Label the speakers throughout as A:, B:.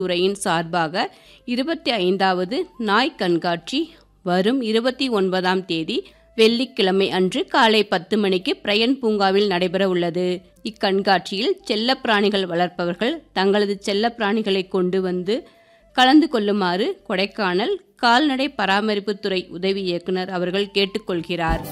A: துறையின் சார்பாக இருபத்தி ஐந்தாவது நாய் கண்காட்சி வரும் இருபத்தி ஒன்பதாம் தேதி வெள்ளிக்கிழமை அன்று காலை பத்து மணிக்கு பிரயன் பூங்காவில் நடைபெற உள்ளது இக்கண்காட்சியில் செல்லப்பிராணிகள் வளர்ப்பவர்கள் தங்களது செல்லப்பிராணிகளை கொண்டு வந்து கலந்து கொள்ளுமாறு கொடைக்கானல் கால்நடை பராமரிப்புத்துறை உதவி இயக்குனர் அவர்கள் கேட்டுக்கொள்கிறார்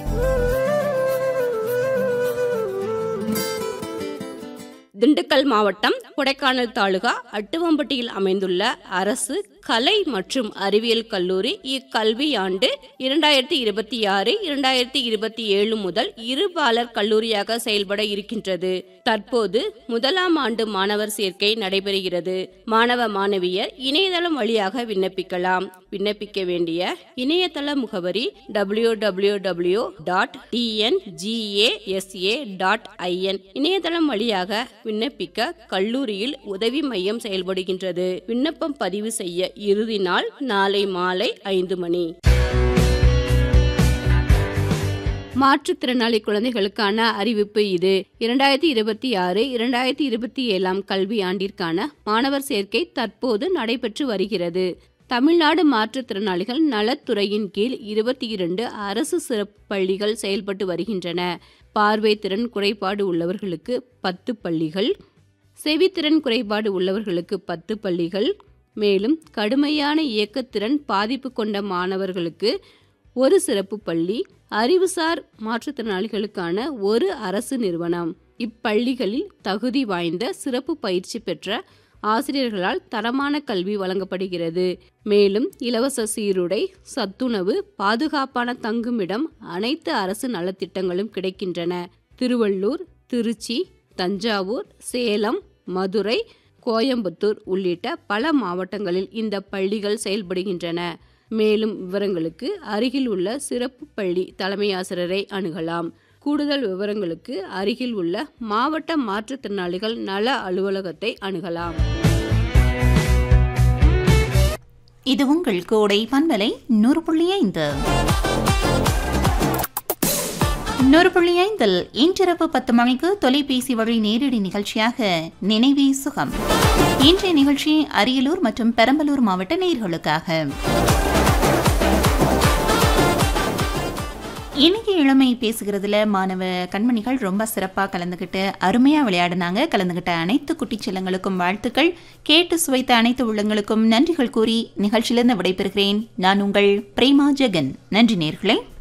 A: திண்டுக்கல் மாவட்டம் கொடைக்கானல் தாலுகா அட்டுவம்பட்டியில் அமைந்துள்ள அரசு கலை மற்றும் அறிவியல் கல்லூரி இக்கல்வியாண்டு இரண்டாயிரத்தி இருபத்தி ஆறு இரண்டாயிரத்தி இருபத்தி ஏழு முதல் இருபாலர் கல்லூரியாக செயல்பட இருக்கின்றது தற்போது முதலாம் ஆண்டு மாணவர் சேர்க்கை நடைபெறுகிறது மாணவ மாணவியர் இணையதளம் வழியாக விண்ணப்பிக்கலாம் விண்ணப்பிக்க வேண்டிய இணையதள முகவரி W W W dot T N G A S A dot I N இணையதளம் வழியாக விண்ணப்பிக்க கல்லூரியில் உதவி மையம் செயல்படுகின்றது விண்ணப்பம் பதிவு செய்ய இறுதி நாள் நாளை மாலை ஐந்து மணி மாற்றுத்திறனாளி குழந்தைகளுக்கான அறிவிப்பு இது இரண்டாயிரத்தி இருபத்தி ஆறு இரண்டாயிரத்தி இருபத்தி ஏழாம் கல்வியாண்டிற்கான மாணவர் சேர்க்கை தற்போது நடைபெற்று வருகிறது தமிழ்நாடு மாற்றுத்திறனாளிகள் நலத்துறையின் கீழ் இருபத்தி இரண்டு அரசு சிறப்பு பள்ளிகள் செயல்பட்டு வருகின்றன பார்வை திறன் குறைபாடு உள்ளவர்களுக்கு பத்து பள்ளிகள் செவித்திறன் குறைபாடு உள்ளவர்களுக்கு பத்து பள்ளிகள் மேலும் கடுமையான இயக்கத்திறன் பாதிப்பு கொண்ட மாணவர்களுக்கு ஒரு சிறப்பு பள்ளி அறிவுசார் மாற்றுத்திறனாளிகளுக்கான ஒரு அரசு நிறுவனம் இப்பள்ளிகளில் தகுதி வாய்ந்த சிறப்பு பயிற்சி பெற்ற ஆசிரியர்களால் தரமான கல்வி வழங்கப்படுகிறது மேலும் இலவச சீருடை சத்துணவு பாதுகாப்பான தங்குமிடம் அனைத்து அரசு நலத்திட்டங்களும் கிடைக்கின்றன திருவள்ளூர் திருச்சி தஞ்சாவூர் சேலம் மதுரை கோயம்புத்தூர் உள்ளிட்ட பல மாவட்டங்களில் இந்த பள்ளிகள் செயல்படுகின்றன மேலும் விவரங்களுக்கு அருகில் உள்ள சிறப்பு பள்ளி தலைமை ஆசிரியரை அணுகலாம் கூடுதல் விவரங்களுக்கு அருகில் உள்ள மாவட்ட மாற்றுத்திறனாளிகள் நல அலுவலகத்தை அணுகலாம்
B: இது உங்கள் கோடை பண்பலை நூறு புள்ளி ஐந்து நூறு புள்ளி ஐந்தில் இன்றிரவு பத்து மணிக்கு தொலைபேசி வழி நேரடி நிகழ்ச்சியாக நினைவே சுகம் இன்றைய நிகழ்ச்சி அரியலூர் மற்றும் பெரம்பலூர் மாவட்ட நேர்களுக்காக இன்னைக்கு இளமை பேசுகிறதுல மாணவ கண்மணிகள் ரொம்ப சிறப்பாக கலந்துக்கிட்டு அருமையாக விளையாடினாங்க கலந்துக்கிட்ட அனைத்து குட்டிச் செல்லங்களுக்கும் வாழ்த்துக்கள் கேட்டு சுவைத்த அனைத்து உள்ளங்களுக்கும் நன்றிகள் கூறி நிகழ்ச்சியிலிருந்து விடைபெறுகிறேன் நான் உங்கள் பிரேமா ஜெகன் நன்றி நேர்களே